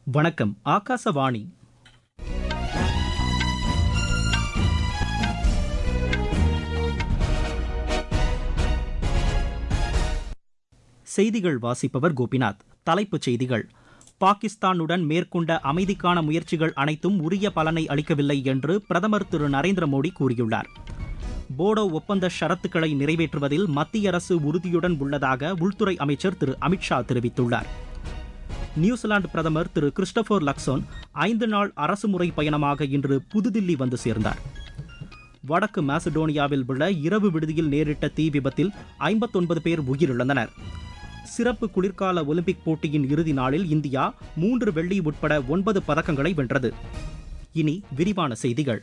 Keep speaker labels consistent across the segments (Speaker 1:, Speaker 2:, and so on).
Speaker 1: வணக்கம் ஆகாசவாணி செய்திகள் வாசிப்பவர் கோபிநாத் தலைப்புச் செய்திகள் பாகிஸ்தானுடன் மேற்கொண்ட அமைதிக்கான முயற்சிகள் அனைத்தும் உரிய பலனை அளிக்கவில்லை என்று பிரதமர் திரு நரேந்திர மோடி கூறியுள்ளார் போடோ ஒப்பந்த ஷரத்துக்களை நிறைவேற்றுவதில் மத்திய அரசு உறுதியுடன் உள்ளதாக உள்துறை அமைச்சர் திரு அமித்ஷா தெரிவித்துள்ளார் நியூசிலாந்து பிரதமர் திரு கிறிஸ்டபர் லக்சோன் ஐந்து நாள் அரசுமுறை பயணமாக இன்று புதுதில்லி வந்து சேர்ந்தார் வடக்கு மாசிடோனியாவில் உள்ள இரவு விடுதியில் நேரிட்ட தீ விபத்தில் ஐம்பத்தொன்பது பேர் உயிரிழந்தனர் சிறப்பு குளிர்கால ஒலிம்பிக் போட்டியின் இறுதி நாளில் இந்தியா மூன்று வெள்ளி உட்பட ஒன்பது பதக்கங்களை வென்றது இனி விரிவான செய்திகள்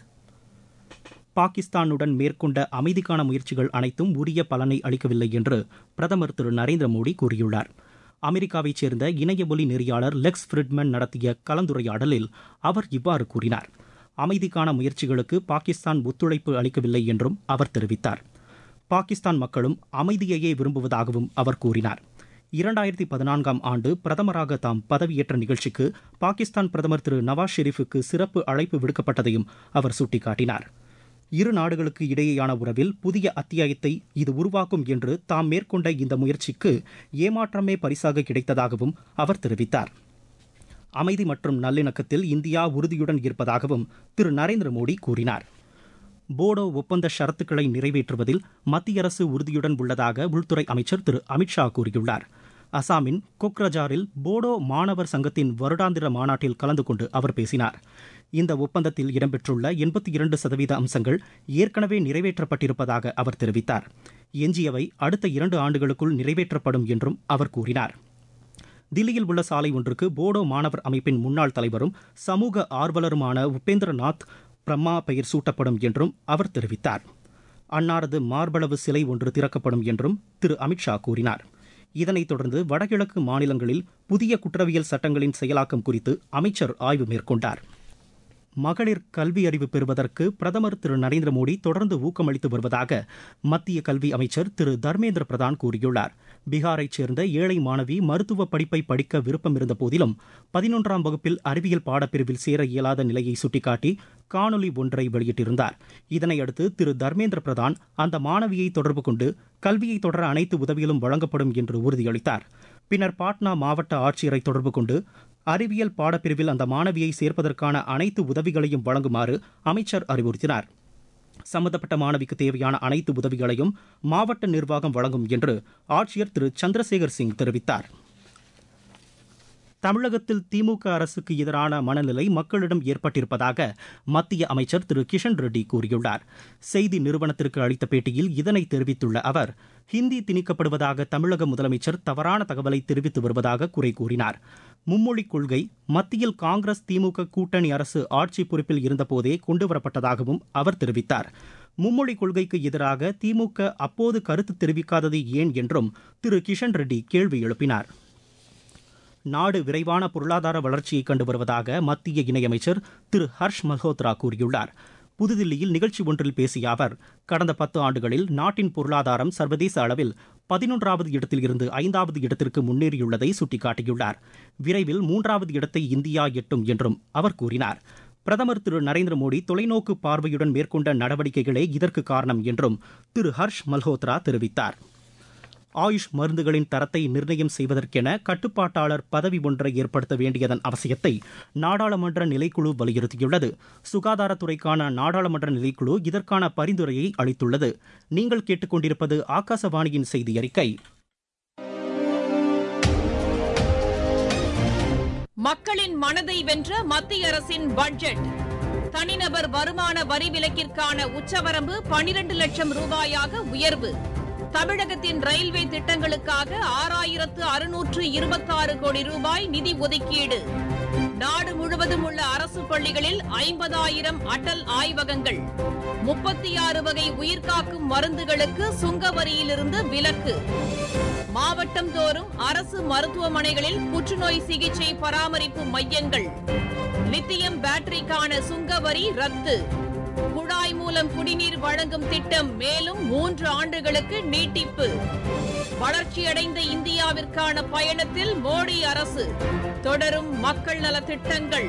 Speaker 1: பாகிஸ்தானுடன் மேற்கொண்ட அமைதிக்கான முயற்சிகள் அனைத்தும் உரிய பலனை அளிக்கவில்லை என்று பிரதமர் திரு நரேந்திர மோடி கூறியுள்ளார் அமெரிக்காவைச் சேர்ந்த இணைய ஒலி நெறியாளர் லெக்ஸ் ஃப்ரிட்மன் நடத்திய கலந்துரையாடலில் அவர் இவ்வாறு கூறினார் அமைதிக்கான முயற்சிகளுக்கு பாகிஸ்தான் ஒத்துழைப்பு அளிக்கவில்லை என்றும் அவர் தெரிவித்தார் பாகிஸ்தான் மக்களும் அமைதியையே விரும்புவதாகவும் அவர் கூறினார் இரண்டாயிரத்தி பதினான்காம் ஆண்டு பிரதமராக தாம் பதவியேற்ற நிகழ்ச்சிக்கு பாகிஸ்தான் பிரதமர் திரு நவாஸ் ஷெரீஃபுக்கு சிறப்பு அழைப்பு விடுக்கப்பட்டதையும் அவர் சுட்டிக்காட்டினார் இரு நாடுகளுக்கு இடையேயான உறவில் புதிய அத்தியாயத்தை இது உருவாக்கும் என்று தாம் மேற்கொண்ட இந்த முயற்சிக்கு ஏமாற்றமே பரிசாக கிடைத்ததாகவும் அவர் தெரிவித்தார் அமைதி மற்றும் நல்லிணக்கத்தில் இந்தியா உறுதியுடன் இருப்பதாகவும் திரு நரேந்திர மோடி கூறினார் போடோ ஒப்பந்த ஷரத்துக்களை நிறைவேற்றுவதில் மத்திய அரசு உறுதியுடன் உள்ளதாக உள்துறை அமைச்சர் திரு அமித்ஷா கூறியுள்ளார் அசாமின் கொக்ரஜாரில் போடோ மாணவர் சங்கத்தின் வருடாந்திர மாநாட்டில் கலந்து கொண்டு அவர் பேசினார் இந்த ஒப்பந்தத்தில் இடம்பெற்றுள்ள எண்பத்தி இரண்டு சதவீத அம்சங்கள் ஏற்கனவே நிறைவேற்றப்பட்டிருப்பதாக அவர் தெரிவித்தார் எஞ்சியவை அடுத்த இரண்டு ஆண்டுகளுக்குள் நிறைவேற்றப்படும் என்றும் அவர் கூறினார் தில்லியில் உள்ள சாலை ஒன்றுக்கு போடோ மாணவர் அமைப்பின் முன்னாள் தலைவரும் சமூக ஆர்வலருமான உபேந்திரநாத் பிரம்மா பெயர் சூட்டப்படும் என்றும் அவர் தெரிவித்தார் அன்னாரது மார்பளவு சிலை ஒன்று திறக்கப்படும் என்றும் திரு அமித்ஷா கூறினார் இதனைத் தொடர்ந்து வடகிழக்கு மாநிலங்களில் புதிய குற்றவியல் சட்டங்களின் செயலாக்கம் குறித்து அமைச்சர் ஆய்வு மேற்கொண்டார் மகளிர் கல்வி அறிவு பெறுவதற்கு பிரதமர் திரு நரேந்திர மோடி தொடர்ந்து ஊக்கமளித்து வருவதாக மத்திய கல்வி அமைச்சர் திரு தர்மேந்திர பிரதான் கூறியுள்ளார் பீகாரைச் சேர்ந்த ஏழை மாணவி மருத்துவ படிப்பை படிக்க விருப்பம் இருந்த போதிலும் பதினொன்றாம் வகுப்பில் அறிவியல் பாடப்பிரிவில் சேர இயலாத நிலையை சுட்டிக்காட்டி காணொலி ஒன்றை வெளியிட்டிருந்தார் இதனையடுத்து திரு தர்மேந்திர பிரதான் அந்த மாணவியை தொடர்பு கொண்டு கல்வியை தொடர அனைத்து உதவிகளும் வழங்கப்படும் என்று உறுதியளித்தார் பின்னர் பாட்னா மாவட்ட ஆட்சியரை தொடர்பு கொண்டு அறிவியல் பாடப்பிரிவில் அந்த மாணவியை சேர்ப்பதற்கான அனைத்து உதவிகளையும் வழங்குமாறு அமைச்சர் அறிவுறுத்தினார் சம்பந்தப்பட்ட மாணவிக்கு தேவையான அனைத்து உதவிகளையும் மாவட்ட நிர்வாகம் வழங்கும் என்று ஆட்சியர் திரு சந்திரசேகர் சிங் தெரிவித்தார் தமிழகத்தில் திமுக அரசுக்கு எதிரான மனநிலை மக்களிடம் ஏற்பட்டிருப்பதாக மத்திய அமைச்சர் திரு கிஷன் ரெட்டி கூறியுள்ளார் செய்தி நிறுவனத்திற்கு அளித்த பேட்டியில் இதனை தெரிவித்துள்ள அவர் ஹிந்தி திணிக்கப்படுவதாக தமிழக முதலமைச்சர் தவறான தகவலை தெரிவித்து வருவதாக குறை கூறினார் மும்மொழிக் கொள்கை மத்தியில் காங்கிரஸ் திமுக கூட்டணி அரசு ஆட்சி பொறுப்பில் இருந்தபோதே கொண்டுவரப்பட்டதாகவும் அவர் தெரிவித்தார் மும்மொழிக் கொள்கைக்கு எதிராக திமுக அப்போது கருத்து தெரிவிக்காதது ஏன் என்றும் திரு கிஷன் ரெட்டி கேள்வி எழுப்பினார் நாடு விரைவான பொருளாதார வளர்ச்சியை கண்டு வருவதாக மத்திய இணையமைச்சர் திரு ஹர்ஷ் மல்ஹோத்ரா கூறியுள்ளார் புதுதில்லியில் நிகழ்ச்சி ஒன்றில் பேசிய அவர் கடந்த பத்து ஆண்டுகளில் நாட்டின் பொருளாதாரம் சர்வதேச அளவில் பதினொன்றாவது இடத்தில் இருந்து ஐந்தாவது இடத்திற்கு முன்னேறியுள்ளதை சுட்டிக்காட்டியுள்ளார் விரைவில் மூன்றாவது இடத்தை இந்தியா எட்டும் என்றும் அவர் கூறினார் பிரதமர் திரு நரேந்திர மோடி தொலைநோக்கு பார்வையுடன் மேற்கொண்ட நடவடிக்கைகளே இதற்கு காரணம் என்றும் திரு ஹர்ஷ் மல்ஹோத்ரா தெரிவித்தார் ஆயுஷ் மருந்துகளின் தரத்தை நிர்ணயம் செய்வதற்கென கட்டுப்பாட்டாளர் பதவி ஒன்றை ஏற்படுத்த வேண்டியதன் அவசியத்தை நாடாளுமன்ற நிலைக்குழு வலியுறுத்தியுள்ளது சுகாதாரத்துறைக்கான நாடாளுமன்ற நிலைக்குழு இதற்கான பரிந்துரையை அளித்துள்ளது நீங்கள் கேட்டுக்கொண்டிருப்பது ஆகாசவாணியின் செய்தி அறிக்கை
Speaker 2: மக்களின் மனதை வென்ற மத்திய அரசின் பட்ஜெட் தனிநபர் வருமான வரி விலக்கிற்கான உச்சவரம்பு பனிரண்டு லட்சம் ரூபாயாக உயர்வு தமிழகத்தின் ரயில்வே திட்டங்களுக்காக ஆறாயிரத்து அறுநூற்று இருபத்தாறு கோடி ரூபாய் நிதி ஒதுக்கீடு நாடு முழுவதும் உள்ள அரசு பள்ளிகளில் ஐம்பதாயிரம் அடல் ஆய்வகங்கள் முப்பத்தி ஆறு வகை உயிர்காக்கும் மருந்துகளுக்கு சுங்க வரியிலிருந்து விலக்கு மாவட்டம் தோறும் அரசு மருத்துவமனைகளில் புற்றுநோய் சிகிச்சை பராமரிப்பு மையங்கள் லித்தியம் பேட்டரிக்கான சுங்க வரி ரத்து குழாய் மூலம் குடிநீர் வழங்கும் திட்டம் மேலும் மூன்று ஆண்டுகளுக்கு நீட்டிப்பு வளர்ச்சியடைந்த இந்தியாவிற்கான பயணத்தில் மோடி அரசு தொடரும் மக்கள் நலத் திட்டங்கள்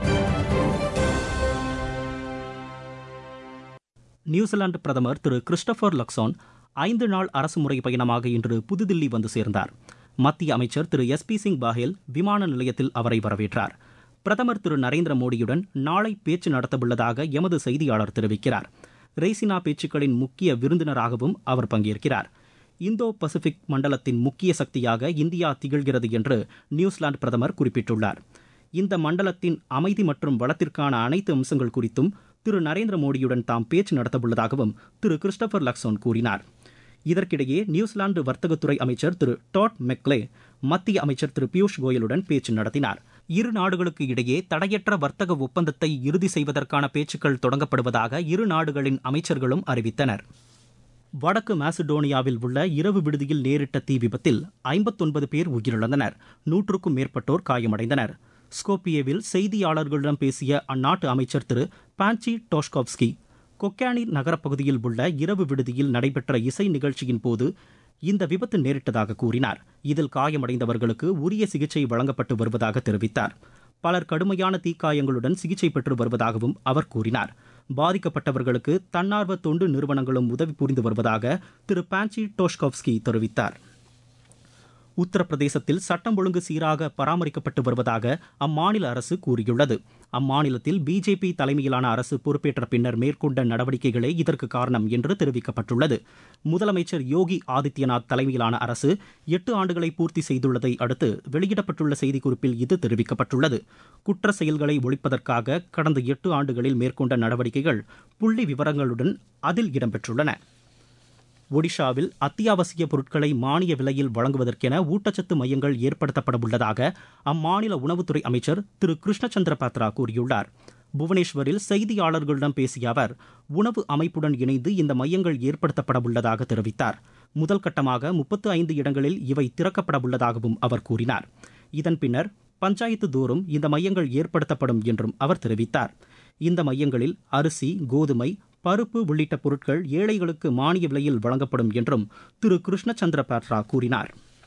Speaker 1: நியூசிலாந்து பிரதமர் திரு கிறிஸ்டபர் லக்சோன் ஐந்து நாள் அரசுமுறை பயணமாக இன்று புதுதில்லி வந்து சேர்ந்தார் மத்திய அமைச்சர் திரு எஸ் பி சிங் பாஹேல் விமான நிலையத்தில் அவரை வரவேற்றார் பிரதமர் திரு நரேந்திர மோடியுடன் நாளை பேச்சு நடத்தவுள்ளதாக எமது செய்தியாளர் தெரிவிக்கிறார் ரெய்சினா பேச்சுக்களின் முக்கிய விருந்தினராகவும் அவர் பங்கேற்கிறார் இந்தோ பசிபிக் மண்டலத்தின் முக்கிய சக்தியாக இந்தியா திகழ்கிறது என்று நியூசிலாந்து பிரதமர் குறிப்பிட்டுள்ளார் இந்த மண்டலத்தின் அமைதி மற்றும் வளத்திற்கான அனைத்து அம்சங்கள் குறித்தும் திரு நரேந்திர மோடியுடன் தாம் பேச்சு நடத்தவுள்ளதாகவும் திரு கிறிஸ்டபர் லக்சோன் கூறினார் இதற்கிடையே நியூசிலாந்து வர்த்தகத்துறை அமைச்சர் திரு டாட் மெக்லே மத்திய அமைச்சர் திரு பியூஷ் கோயலுடன் பேச்சு நடத்தினார் இரு நாடுகளுக்கு இடையே தடையற்ற வர்த்தக ஒப்பந்தத்தை இறுதி செய்வதற்கான பேச்சுக்கள் தொடங்கப்படுவதாக இரு நாடுகளின் அமைச்சர்களும் அறிவித்தனர் வடக்கு மாசிடோனியாவில் உள்ள இரவு விடுதியில் நேரிட்ட தீ விபத்தில் ஐம்பத்தொன்பது பேர் உயிரிழந்தனர் நூற்றுக்கும் மேற்பட்டோர் காயமடைந்தனர் ஸ்கோபியேவில் செய்தியாளர்களிடம் பேசிய அந்நாட்டு அமைச்சர் திரு பான்சி டோஷ்கோவ்ஸ்கி கொக்கானி நகரப்பகுதியில் உள்ள இரவு விடுதியில் நடைபெற்ற இசை நிகழ்ச்சியின் போது இந்த விபத்து நேரிட்டதாக கூறினார் இதில் காயமடைந்தவர்களுக்கு உரிய சிகிச்சை வழங்கப்பட்டு வருவதாக தெரிவித்தார் பலர் கடுமையான தீக்காயங்களுடன் சிகிச்சை பெற்று வருவதாகவும் அவர் கூறினார் பாதிக்கப்பட்டவர்களுக்கு தன்னார்வ தொண்டு நிறுவனங்களும் உதவி புரிந்து வருவதாக திரு பான்சி டோஷ்கோவ்ஸ்கி தெரிவித்தார் உத்தரப்பிரதேசத்தில் சட்டம் ஒழுங்கு சீராக பராமரிக்கப்பட்டு வருவதாக அம்மாநில அரசு கூறியுள்ளது அம்மாநிலத்தில் பிஜேபி தலைமையிலான அரசு பொறுப்பேற்ற பின்னர் மேற்கொண்ட நடவடிக்கைகளே இதற்கு காரணம் என்று தெரிவிக்கப்பட்டுள்ளது முதலமைச்சர் யோகி ஆதித்யநாத் தலைமையிலான அரசு எட்டு ஆண்டுகளை பூர்த்தி செய்துள்ளதை அடுத்து வெளியிடப்பட்டுள்ள செய்திக்குறிப்பில் இது தெரிவிக்கப்பட்டுள்ளது குற்ற செயல்களை ஒழிப்பதற்காக கடந்த எட்டு ஆண்டுகளில் மேற்கொண்ட நடவடிக்கைகள் புள்ளி விவரங்களுடன் அதில் இடம்பெற்றுள்ளன ஒடிஷாவில் அத்தியாவசிய பொருட்களை மானிய விலையில் வழங்குவதற்கென ஊட்டச்சத்து மையங்கள் ஏற்படுத்தப்பட உள்ளதாக அம்மாநில உணவுத்துறை அமைச்சர் திரு கிருஷ்ணச்சந்திர பாத்ரா கூறியுள்ளார் புவனேஸ்வரில் செய்தியாளர்களிடம் பேசிய அவர் உணவு அமைப்புடன் இணைந்து இந்த மையங்கள் ஏற்படுத்தப்பட உள்ளதாக தெரிவித்தார் முதல் கட்டமாக முப்பத்து ஐந்து இடங்களில் இவை திறக்கப்பட உள்ளதாகவும் அவர் கூறினார் இதன் பின்னர் பஞ்சாயத்து தோறும் இந்த மையங்கள் ஏற்படுத்தப்படும் என்றும் அவர் தெரிவித்தார் இந்த மையங்களில் அரிசி கோதுமை பருப்பு உள்ளிட்ட பொருட்கள் ஏழைகளுக்கு மானிய விலையில் வழங்கப்படும் என்றும் திரு கிருஷ்ணச்சந்திர பாட்ரா கூறினார்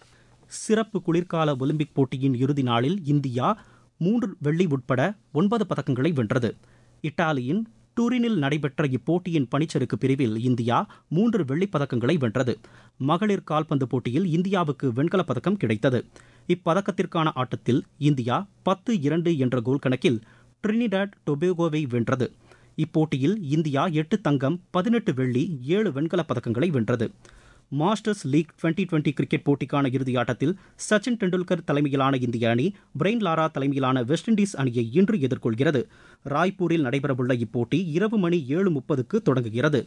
Speaker 1: சிறப்பு குளிர்கால ஒலிம்பிக் போட்டியின் இறுதி நாளில் இந்தியா மூன்று வெள்ளி உட்பட ஒன்பது பதக்கங்களை வென்றது இத்தாலியின் டூரினில் நடைபெற்ற இப்போட்டியின் பனிச்சறுக்கு பிரிவில் இந்தியா மூன்று வெள்ளிப் பதக்கங்களை வென்றது மகளிர் கால்பந்து போட்டியில் இந்தியாவுக்கு வெண்கலப் பதக்கம் கிடைத்தது இப்பதக்கத்திற்கான ஆட்டத்தில் இந்தியா பத்து இரண்டு என்ற கோல் கணக்கில் ட்ரினிடாட் டொபேகோவை வென்றது இப்போட்டியில் இந்தியா எட்டு தங்கம் பதினெட்டு வெள்ளி ஏழு வெண்கலப் பதக்கங்களை வென்றது masters league twenty twenty cricket போட்டிக்கான இறுதியாட்டத்தில் சச்சின் டெண்டுல்கர் தலைமையிலான இந்திய அணி பிரெயின் லாரா தலைமையிலான வெஸ்ட் இண்டீஸ் அணியை இன்று எதிர்கொள்கிறது ராய்ப்பூரில் நடைபெறவுள்ள இப்போட்டி இரவு மணி ஏழு முப்பதுக்கு தொடங்குகிறது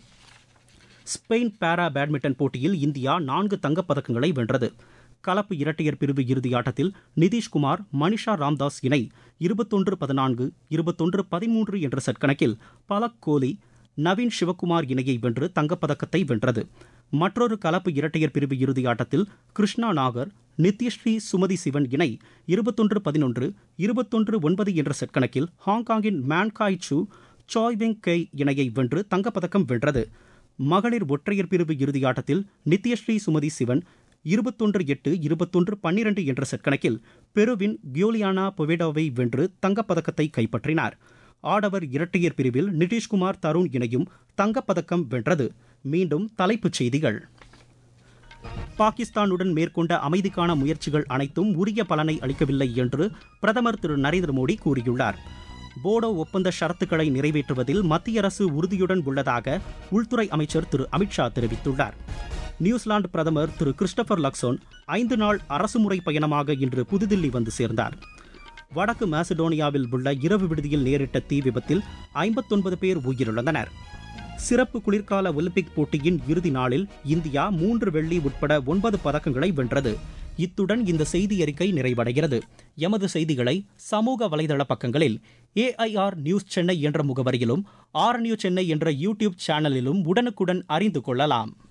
Speaker 1: ஸ்பெயின் பாரா பேட்மிண்டன் போட்டியில் இந்தியா நான்கு தங்கப்பதக்கங்களை வென்றது கலப்பு இரட்டையர் பிரிவு இறுதியாட்டத்தில் நிதிஷ்குமார் மனிஷா ராம்தாஸ் இணை இருபத்தொன்று பதினான்கு இருபத்தொன்று பதிமூன்று என்ற செட் கணக்கில் பலக் கோலி நவீன் சிவகுமார் இணையை வென்று தங்கப்பதக்கத்தை வென்றது மற்றொரு கலப்பு இரட்டையர் பிரிவு இறுதியாட்டத்தில் கிருஷ்ணா நாகர் நித்யஸ்ரீ சுமதி சிவன் இணை இருபத்தொன்று பதினொன்று இருபத்தொன்று ஒன்பது என்ற செட் கணக்கில் ஹாங்காங்கின் மேன்காய் சு சாய் வெங் கெய் இணையை வென்று தங்கப்பதக்கம் வென்றது மகளிர் ஒற்றையர் பிரிவு இறுதியாட்டத்தில் நித்யஸ்ரீ சுமதி சிவன் இருபத்தொன்று எட்டு இருபத்தொன்று பன்னிரண்டு என்ற செட் கணக்கில் பெருவின் கியோலியானா பொவேடோவை வென்று தங்கப்பதக்கத்தை கைப்பற்றினார் ஆடவர் இரட்டையர் பிரிவில் நிதிஷ்குமார் தருண் இணையும் தங்கப்பதக்கம் வென்றது மீண்டும் தலைப்புச் செய்திகள் பாகிஸ்தானுடன் மேற்கொண்ட அமைதிக்கான முயற்சிகள் அனைத்தும் உரிய பலனை அளிக்கவில்லை என்று பிரதமர் திரு நரேந்திர மோடி கூறியுள்ளார் போடோ ஒப்பந்த ஷரத்துக்களை நிறைவேற்றுவதில் மத்திய அரசு உறுதியுடன் உள்ளதாக உள்துறை அமைச்சர் திரு அமித்ஷா தெரிவித்துள்ளார் நியூசிலாந்து பிரதமர் திரு கிறிஸ்டபர் லக்சோன் ஐந்து நாள் அரசுமுறை பயணமாக இன்று புதுதில்லி வந்து சேர்ந்தார் வடக்கு மாசிடோனியாவில் உள்ள இரவு விடுதியில் நேரிட்ட தீ விபத்தில் ஐம்பத்தொன்பது பேர் உயிரிழந்தனர் சிறப்பு குளிர்கால ஒலிம்பிக் போட்டியின் இறுதி நாளில் இந்தியா மூன்று வெள்ளி உட்பட ஒன்பது பதக்கங்களை வென்றது இத்துடன் இந்த செய்தி அறிக்கை நிறைவடைகிறது எமது செய்திகளை சமூக வலைதள பக்கங்களில் ஏஐஆர் நியூஸ் சென்னை என்ற முகவரியிலும் ஆர் நியூஸ் சென்னை என்ற யூடியூப் சேனலிலும் உடனுக்குடன் அறிந்து கொள்ளலாம்